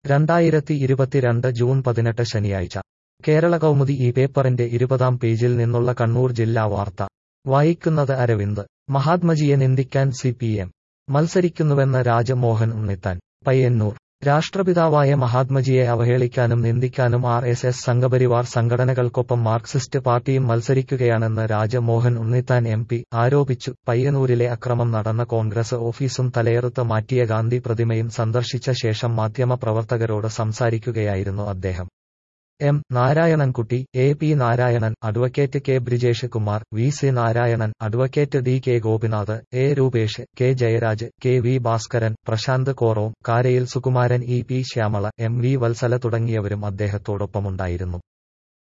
രണ്ടായിരത്തി ഇരുപത്തിരണ്ട് ജൂൺ പതിനെട്ട് ശനിയാഴ്ച കേരള കൗമുദി ഈ പേപ്പറിന്റെ ഇരുപതാം പേജിൽ നിന്നുള്ള കണ്ണൂർ ജില്ലാ വാർത്ത വായിക്കുന്നത് അരവിന്ദ് മഹാത്മജിയെ നിന്ദിക്കാൻ സി പി എം മത്സരിക്കുന്നുവെന്ന് രാജമോഹൻ ഉണ്ണിത്താൻ പയ്യന്നൂർ രാഷ്ട്രപിതാവായ മഹാത്മജിയെ അവഹേളിക്കാനും നിന്ദിക്കാനും ആർ എസ് എസ് സംഘപരിവാർ സംഘടനകൾക്കൊപ്പം മാർക്സിസ്റ്റ് പാർട്ടിയും മത്സരിക്കുകയാണെന്ന് രാജമോഹൻ ഉണ്ണിത്താൻ എം പി ആരോപിച്ചു പയ്യന്നൂരിലെ അക്രമം നടന്ന കോൺഗ്രസ് ഓഫീസും തലയെറുത്ത് മാറ്റിയ ഗാന്ധി പ്രതിമയും സന്ദർശിച്ച ശേഷം മാധ്യമപ്രവർത്തകരോട് സംസാരിക്കുകയായിരുന്നു അദ്ദേഹം M Narayanankutty A P Narayanan advocate K Brijesh Kumar V C Narayanan advocate D K Gopinath A Rupesh K Jayaraj K V Bhaskaran Prashanth Korom Karayil Sukumaran E P Shyamala M V Valsala തുടങ്ങിയവരും അദ്ദേഹത്തോടൊപ്പമുണ്ടായിരുന്നു